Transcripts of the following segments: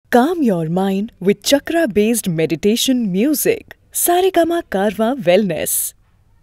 Calm your mind with chakra based meditation music. Saregama Karwa Wellness.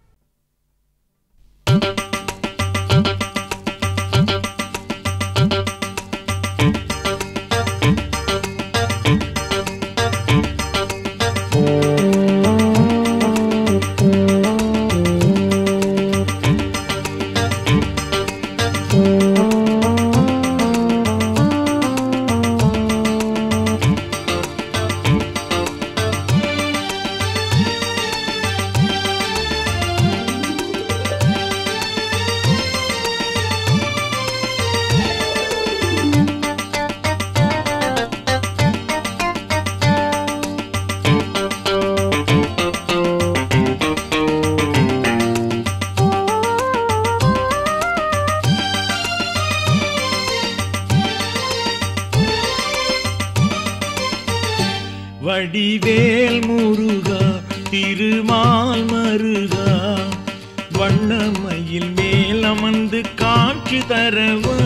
Vadivel முருகா திருமால் மருகா வண்ணமயில் மேல் அமர்ந்து காட்சி தரவா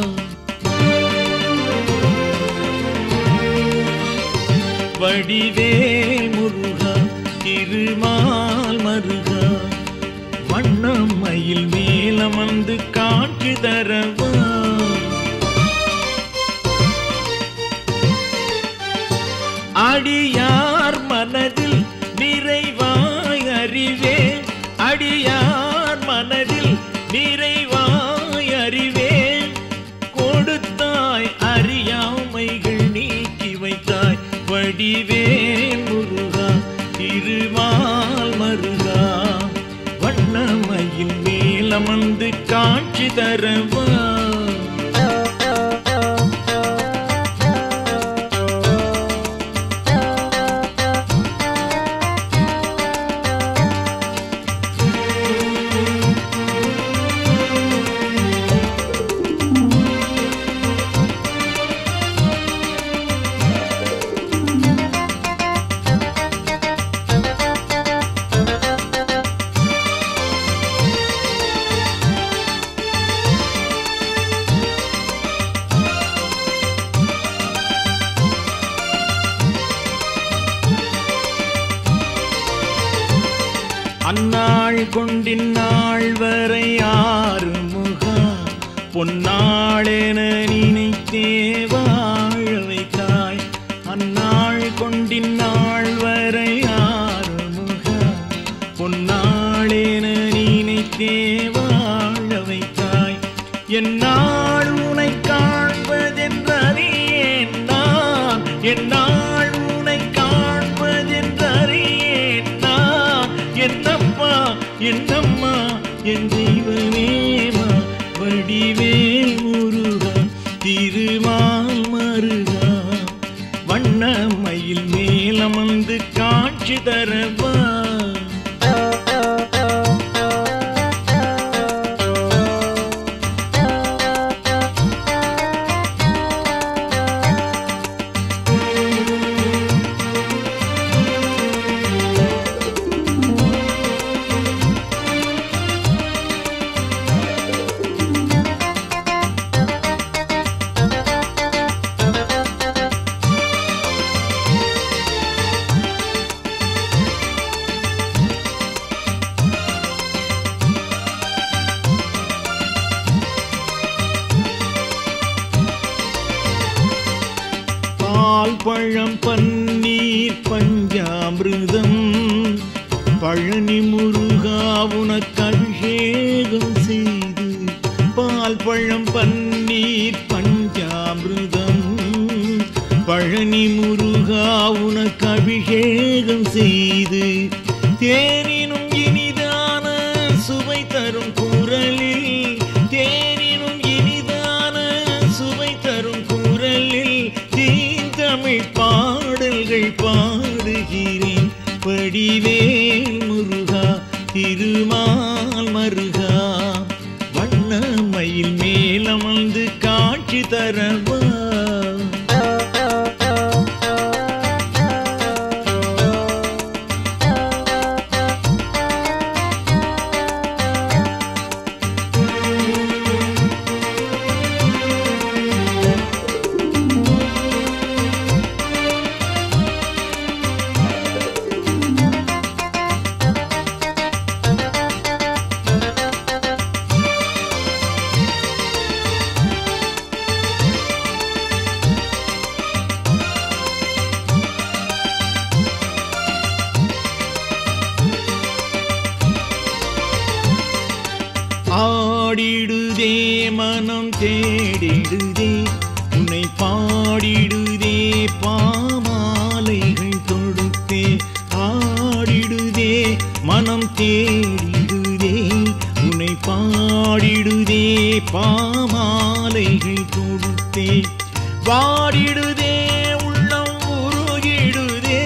வடிவேல் முருகா திருமால் மருகா வண்ணமயில் மேல் அமர்ந்து காட்சி தரவா அடியார் மனதில் நிறைவாய் அறிவேன் அடியார் மனதில் நிறைவாய் அறிவேன் கொடுத்தாய் அறியாமைகள் நீக்கி வைத்தாய் வடிவேல் முருகா திருமால் மருகா வண்ணமயில் மேலமர்ந்து காட்சி தரவா அந்நாள் கொண்டின்னாள் வரை ஆறு முகா பொன்னாளென நினைத்தே வாழ வைத்தாய் அந்நாள் கொண்டின்னாள் வரை ஆறு முகா பொன்னாளென நினைத்தே வாழ வைத்தாய் என்னால் உனை காண்பதென்றறியேன் நான் என்னால் உனை காண்பதென்றறியேன் நான் என்னப்பா என்னம்மா என் தெய்வமேமா வடிவேல் முருகா திருமால் மருகா வண்ணமயில் மேலமர்ந்து காட்சி தரவா பால் பழம் பன்னீர் பஞ்சாமிருதம் பழனி முருகா உனக்கு அபிஷேகம் செய்து பால் பழம் பன்னீர் பஞ்சாமிருதம் பழனி முருகா உனக்கு அபிஷேகம் செய்து தேனினும் இனிதான சுவை தரும் குரலில் தேனினும் இனிதான சுவை தரும் குரலில் தீந்தமிழ் பாடல்கள் பாடுகிறேன் படிவேல் முருகா திருமால் மருகா வண்ணமயில் மேலமர்ந்து காட்சி தரவா தேடிடுதே உன்னை பாடிடுதே பாமாலைகள் தொடுத்தே ஆடிடுதே மனம் தேடிடுதே உன்னை பாடிடுதே பாமாலைகள் தொடுத்தே வாடிடுதே உள்ளம் உருகிடுதே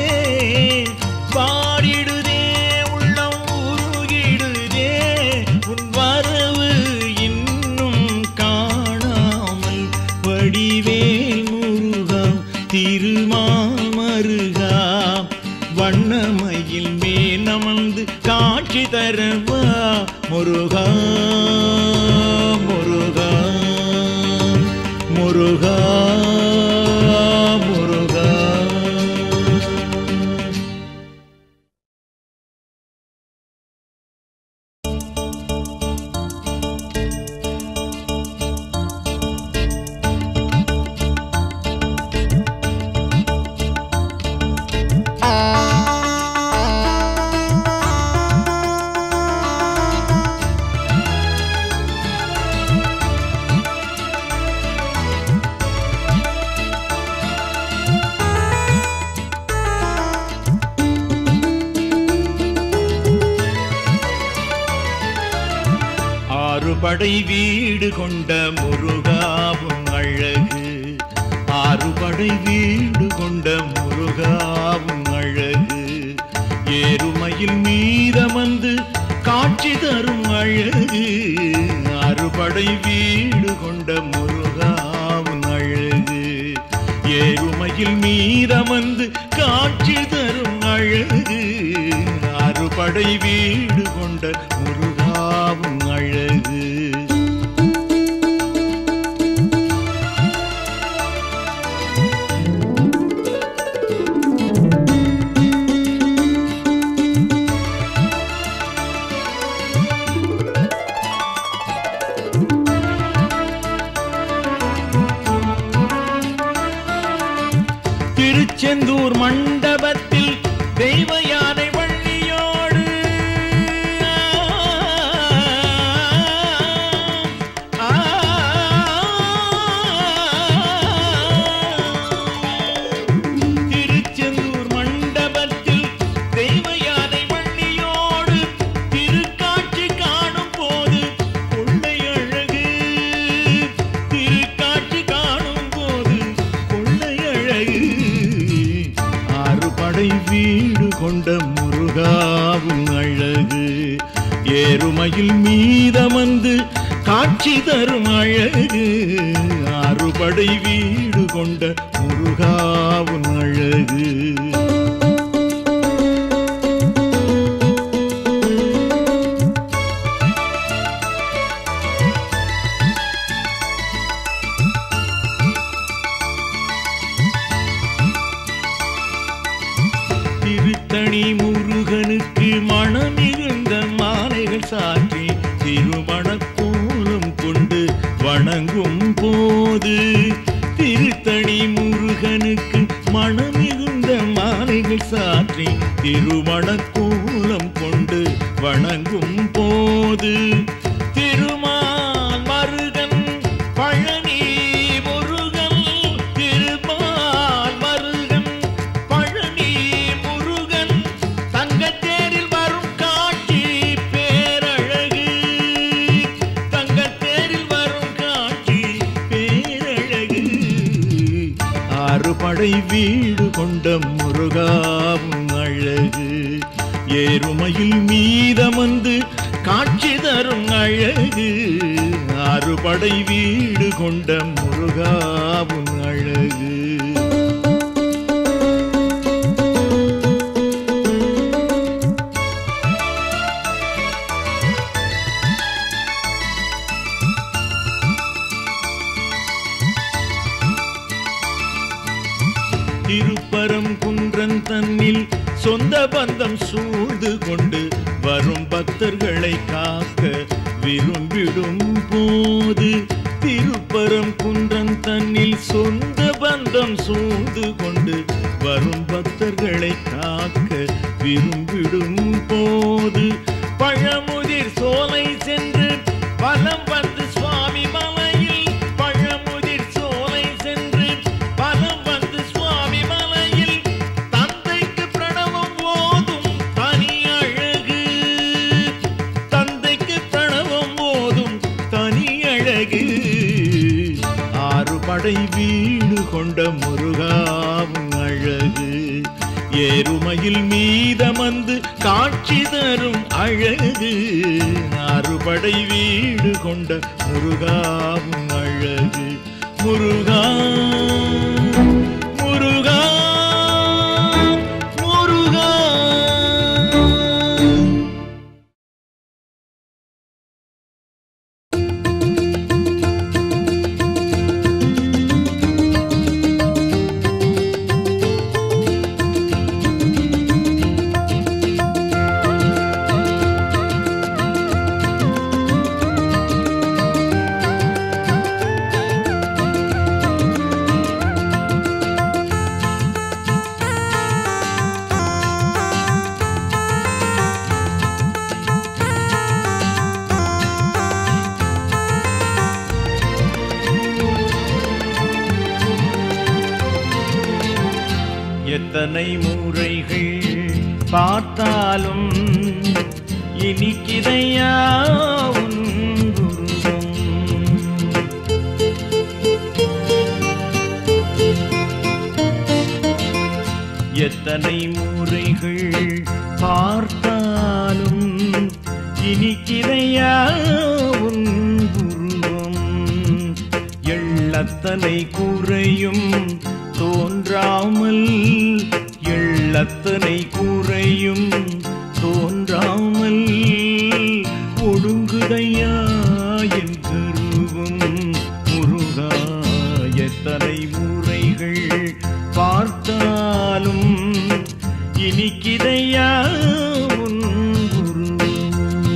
வாடிடுதே உள்ளம் உருகிடுதே உன் வரவு இன்னும் காணாமல் வடிவேல் முருகா திருமாமருகா வண்ணமயில் மேலமர்ந்து காட்சி தரவா முருகா முருகா முருகா முருகா ஆறுபடை வீடு கொண்ட முருகாவும் அழகு ஆறுபடை வீடு கொண்ட முருகாவும் அழகு ஏறுமையில் மீதமந்து காட்சி தரும் அழகு ஆறுபடை வீடு கொண்ட முருகாவும் அழகு ஏறுமையில் மீதமந்து காட்சி தரும் அழகு அறுபடை வீடு கொண்ட முருகாவும் அழகு திருச்செந்தூர் மண்டபத்தில் தெய்வ யானை வள்ளியோடு ஆ, திருச்செந்தூர் மண்டபத்தில் தெய்வ யானை வள்ளியோடு திருக்காட்சி காணும் போது கொள்ளை அழகு திருக்காட்சி காணும் போது கொள்ளை அழகு ஆறு படை வீடு கொண்ட முருகாவும் அழகு ஏறுமையில் மீதமந்து காட்சி தரும் அழகு ஆறு படை வீடு கொண்ட முருகாவும் அழகு திருத்தணி முருகனுக்கு மனமிகுந்த மாலைகள் சாற்றி திருமணக் கோலம் கொண்டு வணங்கும் போது திருத்தணி முருகனுக்கு மனமிகுந்த மாலைகள் சாற்றி திருமணக் கோலம் கொண்டு வணங்கும் போது திருமால் மருகன் பழனி முருகன் திருமால் மருகன் பழனி முருகன் தங்கத்தேரில் வரும் காட்சி பேரழகு தங்கத்தேரில் வரும் காட்சி பேரழகு ஆறு படை வீடு கொண்ட முருகாவும் அழகு ஏறுமையில் மீதமந்து காட்சி தரும் அழகு ஆறு படை வீடு கொண்ட முருகாவும் அழகு திருப்பரம் குன்றன் தன்னில் சொந்த பந்தம் சூழ்ந்து கொண்டு வரும் பக்தர்களை காக்க விரும்பிடும் போது திருப்பரம் குன்றன் தன்னில் சொந்த பந்தம் சூழ்ந்து கொண்டு வரும் பக்தர்களை காக்க விரும்பிடும் போது பழமுதிர் சோலை சென்று வலம் வந்து சுவாமி மலையில் ஏறுமையில் மீதமந்து காட்சி தரும் அழகு அறுபடை வீடு கொண்ட முருகாவும் அழகு முருகா முருகா முருகா எத்தனை முறைகள் பார்த்தாலும் இனிக்கிதையா உன் உருவம் எத்தனை முறைகள் பார்த்தாலும் இனிக்கிறையா உன் உருவம் எள்ளத்தனை குறையும் தோன்றாமல் எள்ளத்தனை குறையும் தோன்றாமல் ஒடுங்குதையா என் கருவம் முருகா எத்தனை முறைகள் பார்த்தாலும் இனிக்கிதையா உன் உருவம்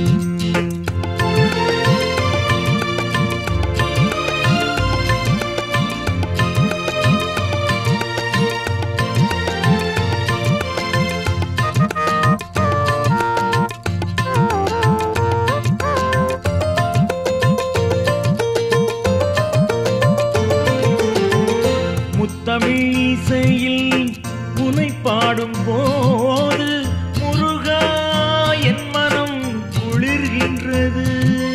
முத்தமிழ் இசையில் உனை பாடும் போது முருகா என் மனம் குளிர்கின்றது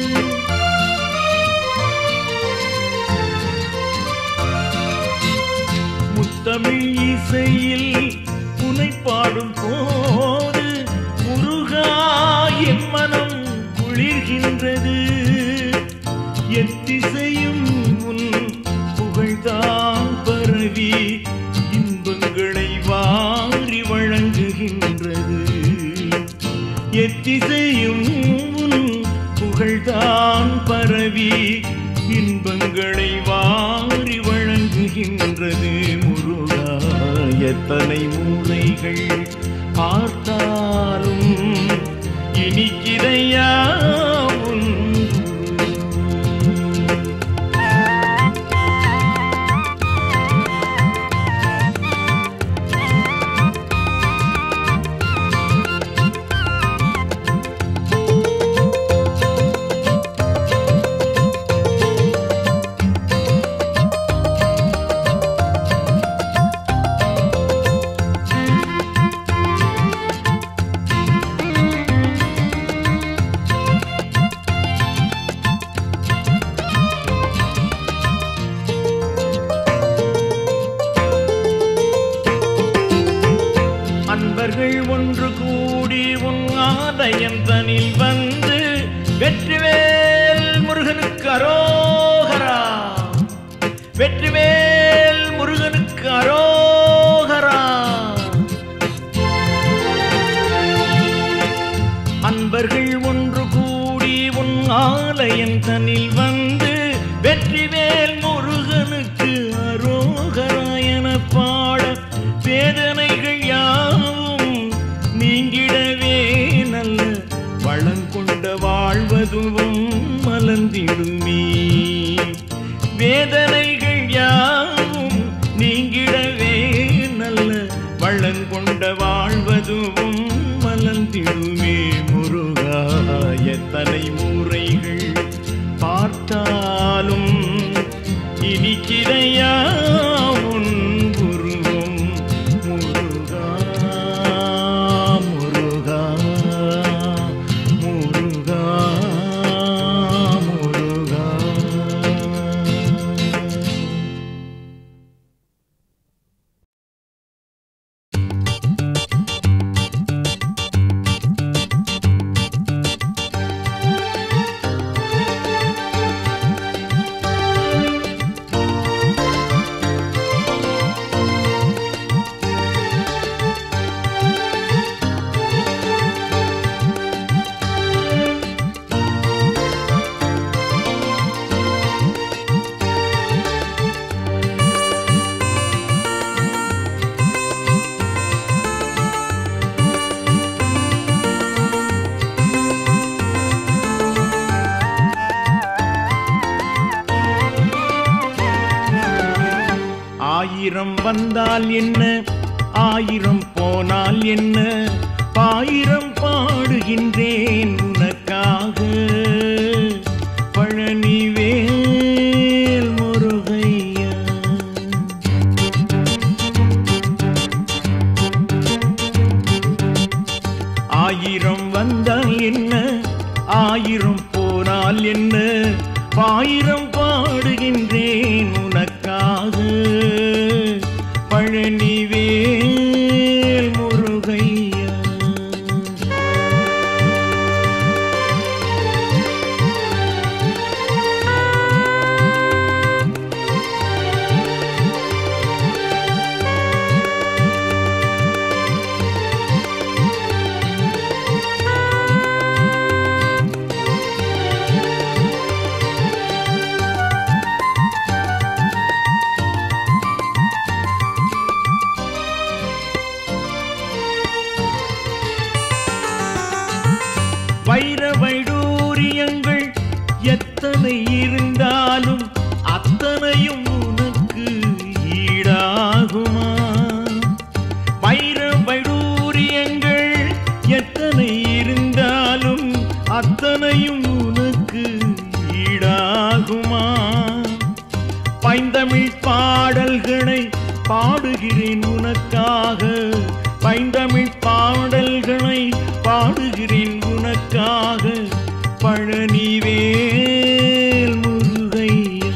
முத்தமிழ் இசையில் உனை பாடும் போது முருகா என் மனம் குளிர்கின்றது எத்திசையும் உன் புகழ்தான் பரவி இன்பங்களை வாரி வழங்குகின்றது எத்திசையும் உன் புகழ்தான் பரவி இன்பங்களை வாரி வழங்குகின்றது முருகா எத்தனை முறைகள் பார்த்தாலும் இனிக்கிறையா உன் அன்பர்கள் ஒன்று கூடி உன் ஆலயம் தனில் வந்து வெற்றிவேல் முருகனுக்கு அரோகரா வெற்றிவேல் முருகனுக்கு அரோகரா அன்பர்கள் ஒன்று கூடி உன் ஆலயம் தனில் வந்து வெற்றிவேல் முருகனுக்கு அரோகரா என பாட வேதனைகள் யாவும் நீங்கிடவே நல்ல வளங்கொண்ட வாழ்வதுவும் மலர்ந்திடுமே வேதனைகள் யாவும் நீங்கிடவே நல்ல வளங்கொண்ட வாழ்வதுவும் மலர்ந்திடுமே முருகா எத்தனை முறைகள் பார்த்தாலும் இனிக்கிறையா உன் உருவம் முருகா முருகா முருகா முருகா வந்தால் என்ன ஆயிரம் போனால் என்ன ஆயிரம் பாடுகின்றேன் உனக்காக பழனிவேல் முருகையா ஆயிரம் வந்தால் என்ன ஆயிரம் போனால் என்ன ஆயிரம் பாடுகின்றேன் உனக்காக பழனிவேல் முருகையா வைர வைடூரியங்கள் எத்தனை இருந்தாலும் அத்தனையும் உனக்கு ஈடாகுமா வைர வைடூரியங்கள் எத்தனை இருந்தாலும் அத்தனையும் உனக்கு ஈடாகுமா பைந்தமிழ் பாடல்களை பாடுகிறேன் உனக்காக பைந்தமிழ் பாடல்களை பாடுகிறேன் உனக்காக பழனிவேல் முருகையா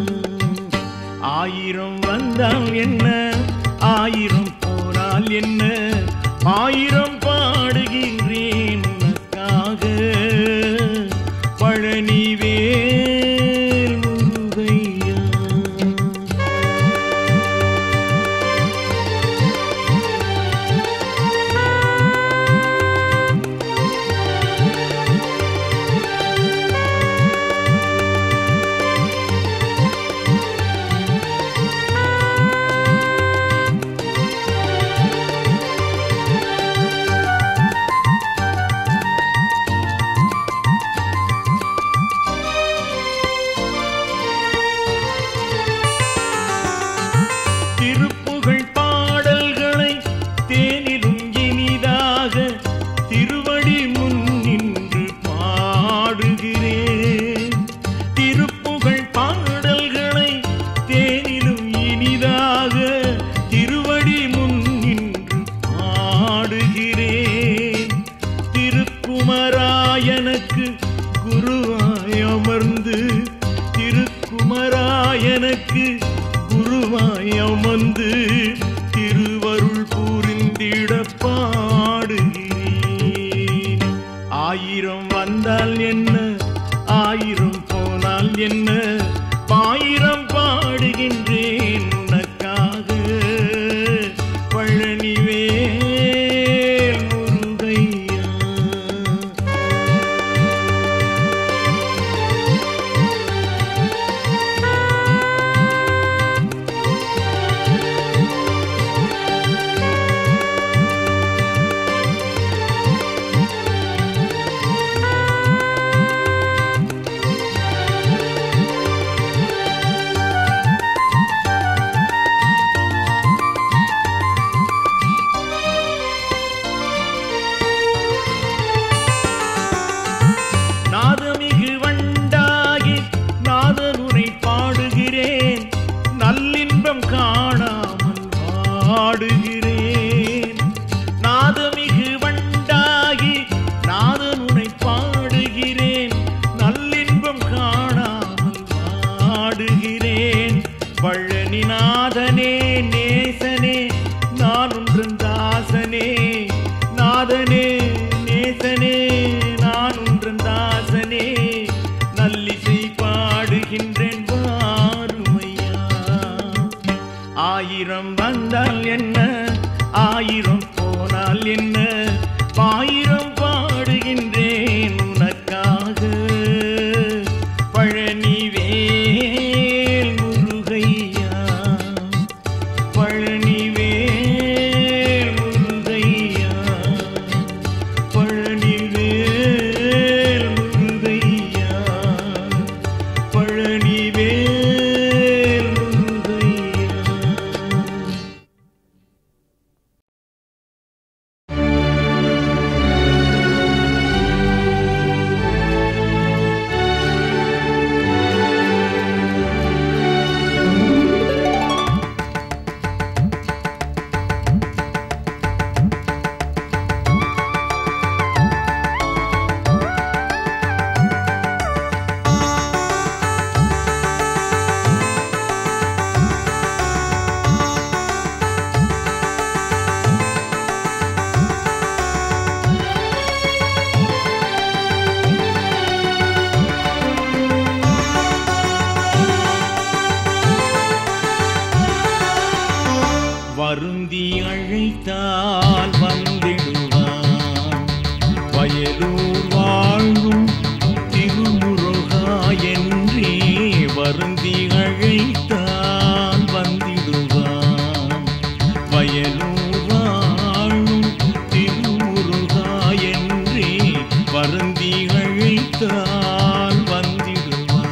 ஆயிரம் வந்தால் என்ன ஆயிரம் போனால் என்ன ஆயிரம் பாடுகின்றேன் உனக்காக பழனிவேல் முருகையா திருப்புகழ் பாடல்களை தேனிலும் இனிதாக திருவடி முன் நின்று பாடுகிறேன் திருப்புகழ் பாடல்களை தேனிலும் இனிதாக திருவடி முன் நின்று பாடுகிறேன் திருக்குமராயனுக்கு குருவாய் அமர்ந்து திருக்குமராயனுக்கு குருவாய் அமர்ந்து திருவருள் புரிந்திட பாடுகிறேன் ஆயிரம் வந்தால் என்ன ஆயிரம் போனால் என்ன ஆயிரம் பாடுகின்றேன் உனக்காக பழனிவேல் முருகையா நாதமிகு வண்டாகி நாதனுரை பாடுகிறேன் நல்லின்பம் காணாமல் பாடுகிறேன் நாதமிகு வண்டாகி நாதனுரை பாடுகிறேன் நல்லின்பம் காணாமல் பாடுகிறேன் பழனி நாதனே நேசனே நான் ஒன்றன் தாசனே நாதனே நேசனே நான் ஒன்றன் தாசனே நல்லிசை பாடுகின்றேன் வாருமையா ஆயிரம் வந்தால் என்ன ஆயிரம் போனால் என்ன ஆயிரம் பாடுகின்றேன் உனக்காக பழனிவேல் முருகையா பழனிவேல் முருகையா பழனிவேல் முருகையா பழனிவேல் முருகையா வருந்தி அழைத்தால் வந்திடுவான் வயலூர் வாழும் திருமுருகா என்றே வருந்தி அழைத்தால் வந்திடுவான் வயலூர் வாழும் திருமுருகா என்றே வருந்தி அழைத்தால் வந்திடுவான்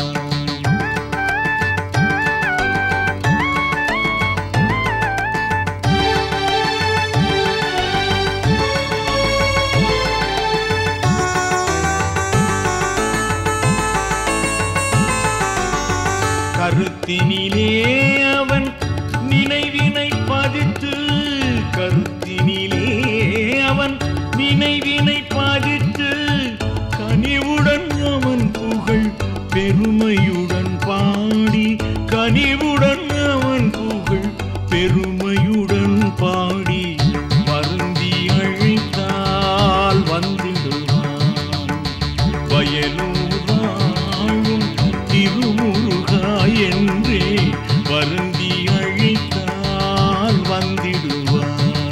கருத்தினிலே அவன் நினைவினை பதித்து கருத்தினிலே அவன் நினைவினை பதித்து கனிவுடன் அவன் புகழ் பெருமையுடன் பாடி கனிவுடன் அவன் புகழ் பெருமையுடன் பாடி வருந்தி அழைத்தால் வந்திடுவான் வயலூர் வாழும் திருமுருகா என்றே வருந்தி அழைத்தால் வந்திடுவான்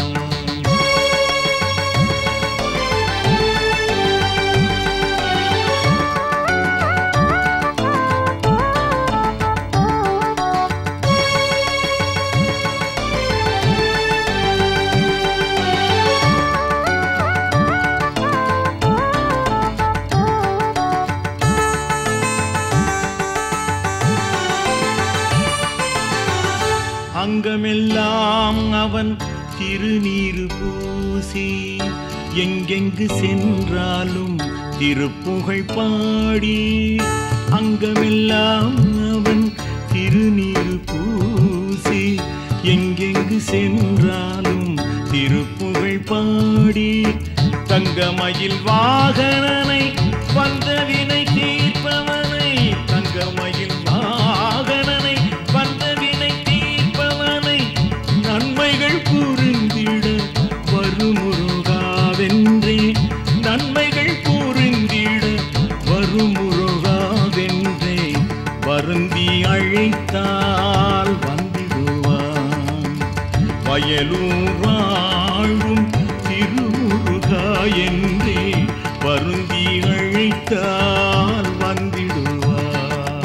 அங்கமெல்லாம் அவன் திருநீரு பூசி எங்கெங்கு சென்றாலும் திருப்புகழ் பாடி அங்கமெல்லாம் அவன் திருநீரு பூசி எங்கெங்கு சென்றாலும் திருப்புகழ் பாடி தங்கமயில் வாகனனை வந்த வினை தீர்ப்பவனை தங்கமயில் வாகனனை வந்த வினை தீர்ப்பவனை நன்மைகள் புரிந்திட வருமுருகாவென்றே நன்மைகள் புரிந்திட வருமுருகாவென்றே வருந்தி அழைத்தால் வந்திடுவான் வயலூர் வாழும் திருமுருகா என்றே வருந்தி அழைத்தால் வந்திடுவான்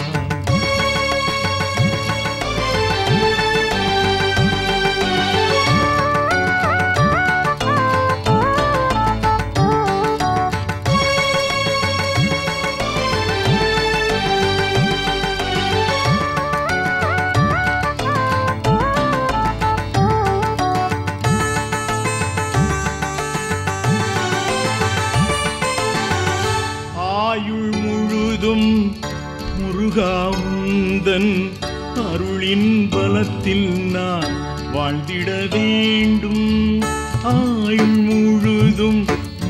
ஆயுள் முழுதும் முருகாவுந்தன் அருளின் பலத்தில் நான் வாழ்ந்திட வேண்டும் ஆயுள் முழுதும்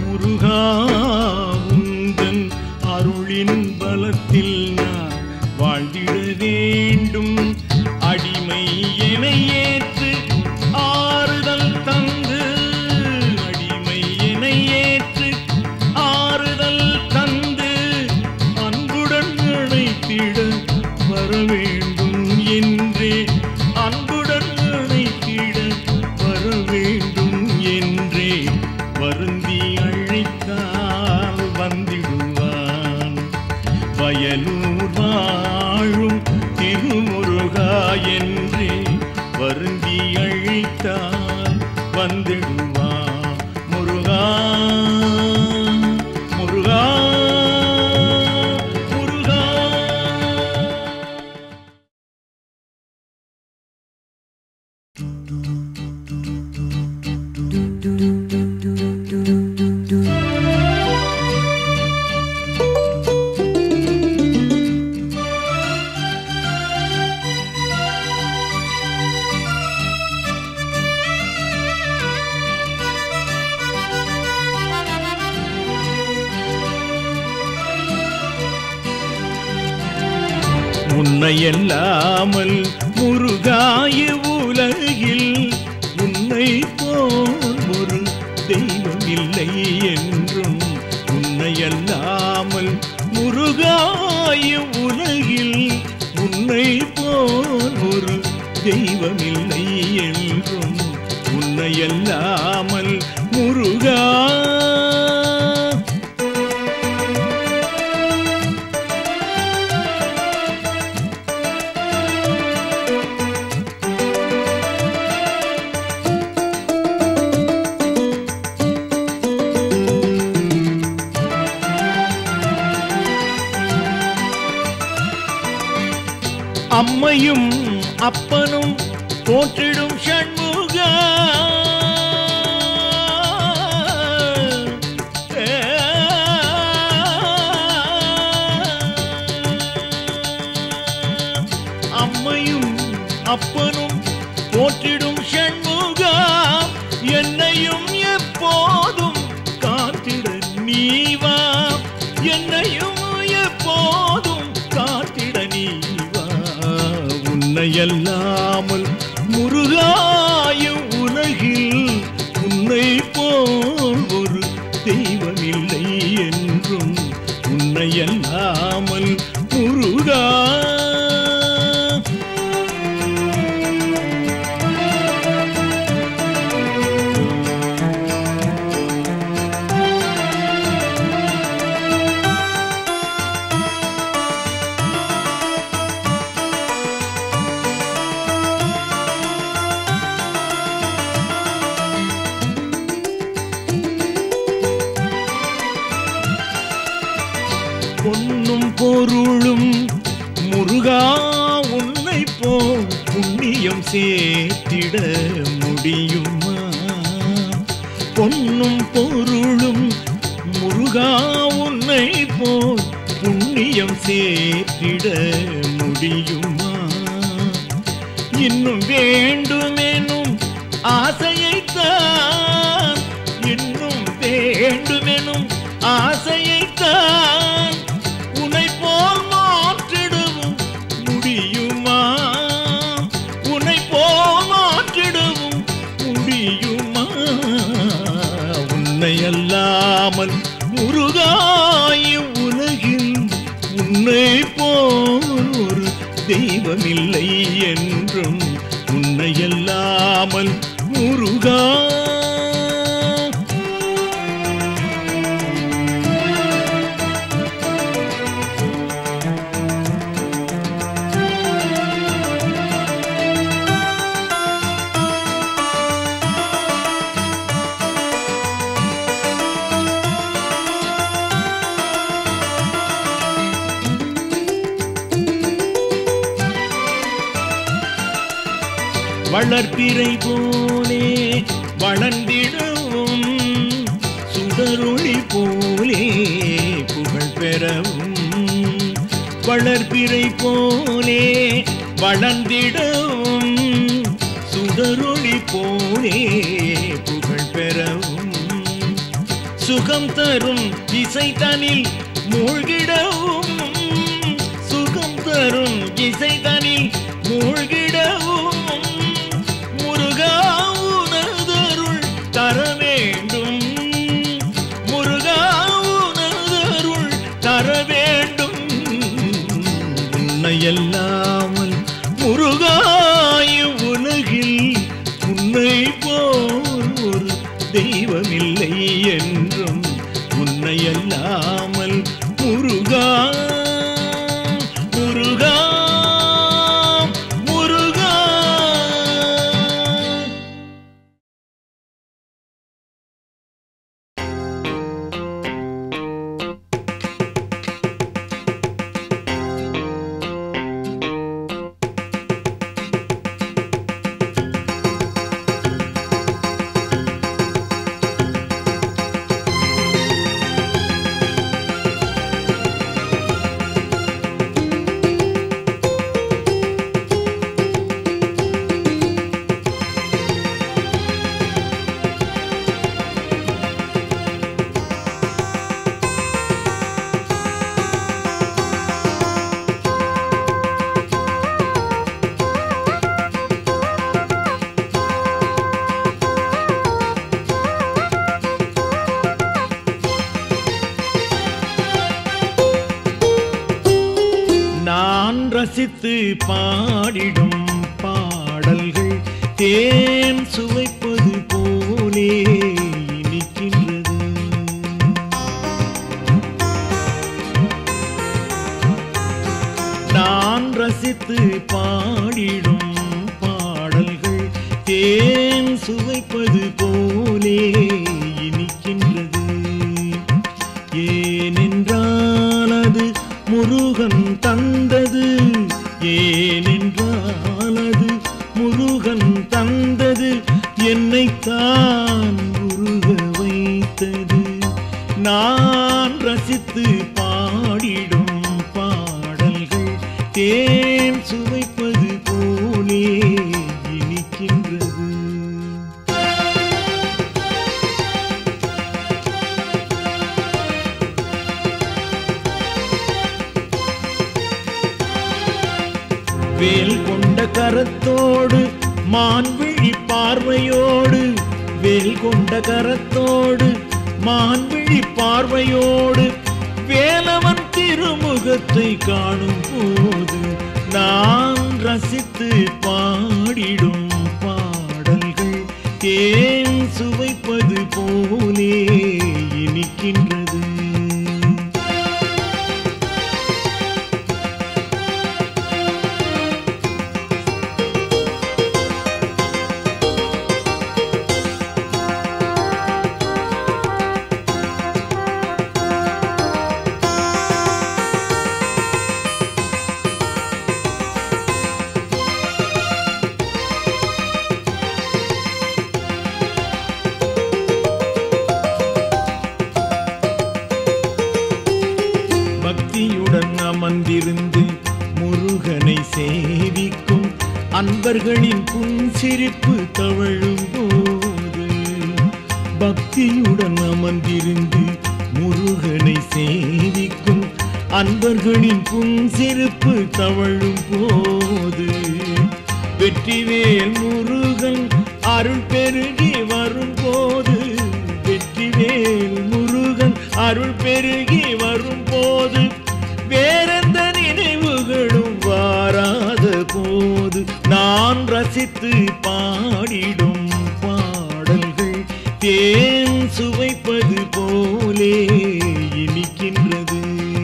முருகாவுந்தன் அருளின் பலத்தில் நான் வாழ்ந்திட வேண்டும் அடிமை என ஏற்று ஆறுதல் தந்து அடிமை என ஏற்று ஆறுதல் தந்து அன்புடன் அழைத்திட வர வேண்டும் என்றே அன்புடன் அழைத்திட வர வேண்டும் என்றே வருந்தி அழைத்தால் வந்திடுவான் வயலூர் வாழும் திருமுருகா என்றே வருந்தி அழைத்தால் வந்திடுவா முருகா முருகா முருகா உன்னையல்லாமல் முருகாய உலகில் உன்னை போல் ஒரு தெய்வம் இல்லை என்றும் உன்னையல்லாமல் முருகாய உலகில் உன்னை போல் ஒரு தெய்வமில்லை என்றும் உன்னையல்லாமல் முருகா அம்மையும் அப்பனும் போற்றிடும் சண்முகா அம்மையும் அப்பனும் போற்றிடும் சண்முகா என்னையும் எப்போதும் காத்திட நீவா என்னையும் எப்போதும் காத்திட நீவா உன்னையல்லாமல் முருகாயும் உலகில் உன்னை போல் ஒரு தெய்வமில்லை என்றும் உன்னையல்லாமல் முருகா பொன்னும் பொருளும் முருகா உன்னை போல் புண்ணியம் சேர்த்திட முடியுமா பொன்னும் பொருளும் முருகா உன்னை போல் புண்ணியம் சேர்த்திட முடியுமா இன்னும் வேண்டுமெனும் ஆசையைத்தான் இன்னும் வேண்டுமெனும் ஆசையைத்தான் உன்னை போல் மாற்றிடவும் முடியுமா உன்னை போல் மாற்றிடவும் முடியுமா உன்னை அல்லாமல் முருகாய் உலகில் உன்னை போல் ஒரு தெய்வமில்லை என்றும் உன்னை அல்லாமல் முருகா வளர்ப்பிறை போலே வளர்ந்திடவும் சுடரொளி போலே புகழ் பெறவும் வளர்ப்பிறை போலே வளர்ந்திடவும் சுடரொளி போலே புகழ் பெறவும் சுகம் தரும் இசை தனில் மூழ்கிடவும் சுகம் தரும் இசை தனில் மூழ்கிடவும் முருகா உனதருள் தர வேண்டும் முருகா உனதருள் தர வேண்டும் உன்னையல்லாமல் முருகாய் உலகில் உன்னை போல் ஒரு தெய்வமில்லை என்றும் உன்னையல்லாமல் முருகா முருகா முருகா நான் ரசித்து பாடிடும் பாடல்கள் தேன் சுவைப்பது போ சுவைப்பது போலே இனிக்கின்றது ஏனென்றால் அது முருகன் தந்தது ஏனென்றால் அது முருகன் தந்தது என்னைத்தான் உருக வைத்தது நான் ரசித்து பாடிடும் பாடல்கள் தேன் சுவைப்பது போலே இனிக்கின்றது வேல் கொண்ட கரத்தோடு மான்விழி பார்வையோடு வேல் கொண்ட கரத்தோடு மான்விழி பார்வையோடு வேலவன் திருமுகத்தை காணும் போது நான் ரசித்து பாடிடும் பாடல்கள் தேன் சுவைப்பது போலே இனிக்கின்றது பக்தியுடன் அமர்ந்திருந்து முருகனை சேவிக்கும் அன்பர்களின் புன்சிரிப்பு தவழும் போது பக்தியுடன் அமர்ந்திருந்து முருகனை சேவிக்கும் அன்பர்களின் புன்சிரிப்பு தவழும் போது வெற்றிவேல் முருகன் அருள் பெருகி வரும்போது வெற்றிவேல் முருகன் அருள் பெருகி வரும்போது வேறெந்த நினைவுகளும் வாராத போது நான் ரசித்து பாடிடும் பாடல்கள் தேன் சுவைப்பது போலே இனிக்கின்றது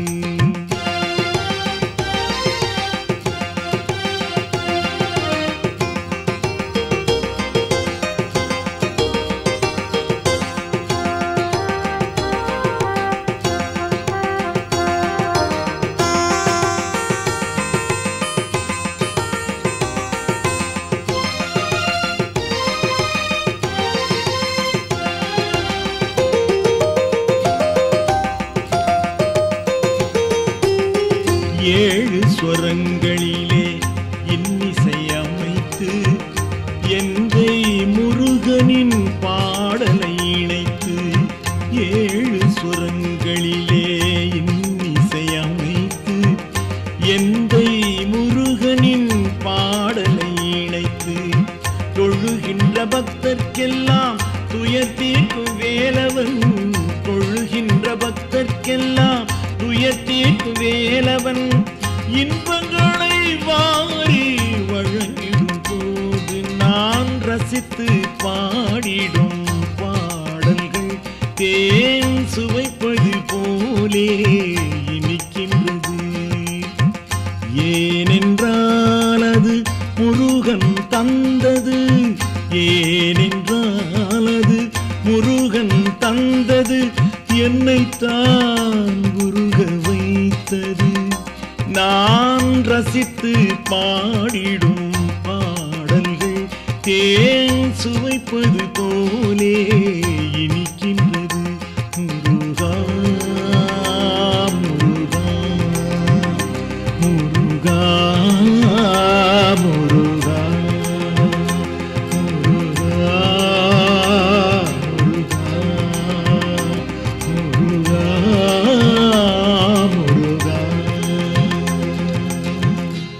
ஏழு ஸ்வரங்களிலே இன்னிசை அமைத்து எந்தை முருகனின் பாடலை இணைத்து ஏழு ஸ்வரங்களிலே இன்னிசை அமைத்து எந்தை முருகனின் பாடலை இணைத்து தொழுகின்ற பக்தர்க்கெல்லாம் துயர் தீர்க்கும் வேலவன் தொழுகின்ற பக்தர்க்கெல்லாம் துயர் தீர்க்கும் வேலவன் இன்பங்களை வாரி வழங்கிடும் போது நான் ரசித்து பாடிடும் பாடல்கள் தேன் சுவைப்பது போலே இனிக்கின்றது ஏனென்றால் அது முருகன் தந்தது ஏனென்றால் அது முருகன் தந்தது என்னைத்தான் உருக வைத்தது நான் ரசித்து பாடிடும் பாடல்கள் தேன் சுவைப்பது போலே இனிக்கின்றது முருகா முருகா முருகா முருகா முருகா முருகா முருகா முருகா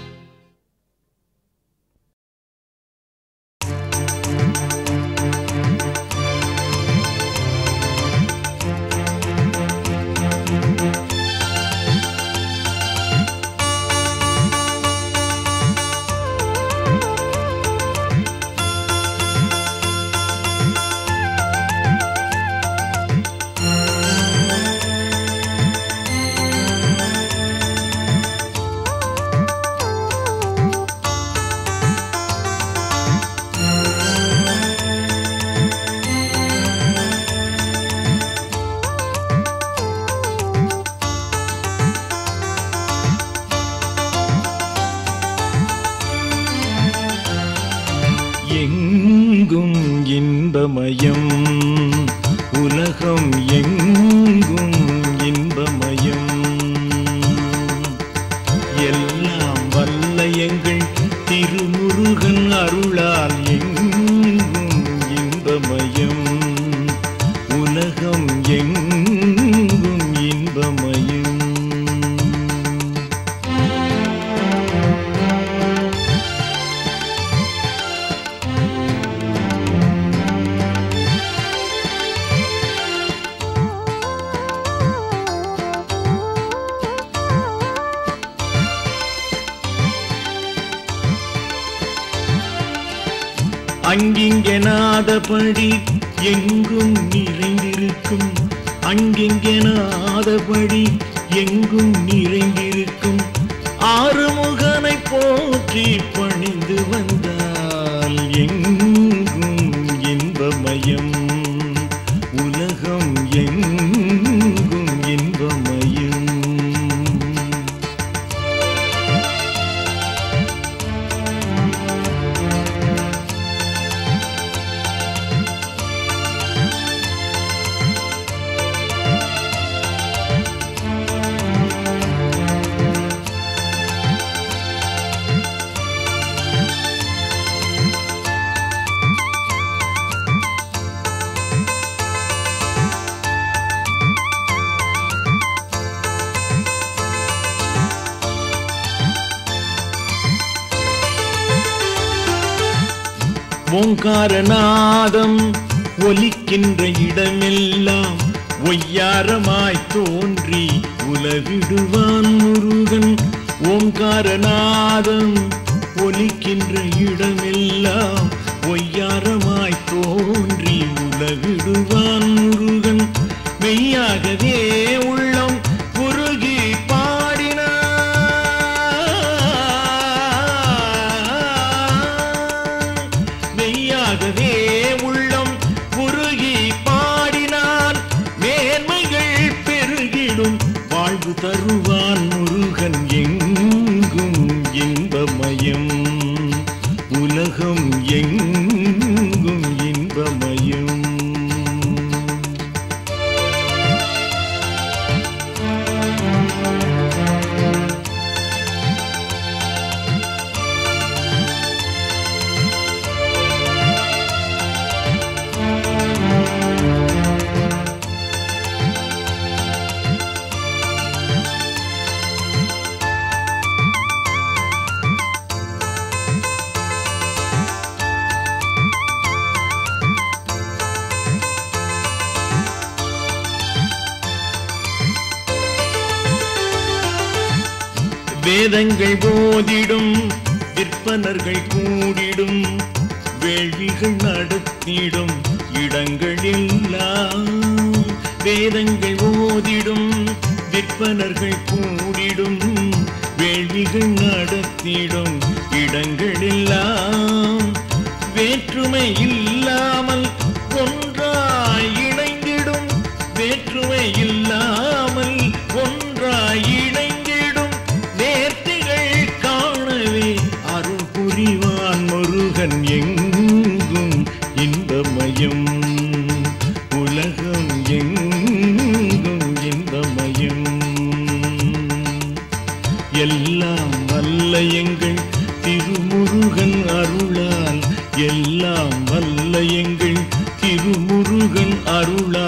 இன்பமயம் உலகம் எங்கும் இன்பமயம் எல்லாம் வல்ல எங்கள் திருமுருகன் அருளால் எங்கும் இன்பமயம் உலகம் எங்கும் இன்பமயம் அங்கிங்கெனாதபடி எங்கும் நிறைந்திருக்கும் அங்கிங்கெனாதபடி எங்கும் நிறைந்திருக்கும் ஆறுமுகனை போற்றி பணிந்து வந்தால் எங்கும் இன்பமயம் உலகம் எங்கும் இன்பமயம் ஓங்காரநாதம் ஒலிக்கின்ற இடமெல்லாம் ஒய்யாரமாய் தோன்றி உலவிடுவான் முருகன் ஓங்காரநாதம் ஒலிக்கின்ற இடமெல்லாம் ஒய்யாரமாய் தோன்றி உலவிடுவான் முருகன் மெய்யாகவே உள்ளம் குறுகி பாடினான் மெய்யாகவே உள்ளம் குறுகி பாடினான் மேன்மைகள் பெருகிடும் வாழ்வு தருவான் முருகன் எங்கும் இன்பமயம் உலகம் எங்கும் இன்பமயம் வேதங்கள் போதிடும் விற்பனர்கள் கூடிடும் வேள்விகள் நடத்திடும் இடங்களெல்லாம் வேதங்கள் ஓதிடும் விற்பனர்கள் கூடிடும் வேள்விகள் நடத்திடும் இடங்களெல்லாம் வேற்றுமை இல்லாமல் ஒன்றாய் இணைந்திடும் வேற்றுமை இல்லாமல் ஒன்றாய் இணைந்திடும் நேர்த்திகள் காணவே அருள் புரிவான் முருகன் எங்கும் இன்பமயம் உலகம் எங்கும் இன்பமயம் எல்லாம் வல்ல எங்கள் திருமுருகன் அருளால் எல்லாம் வல்ல எங்கள் திருமுருகன் அருளால்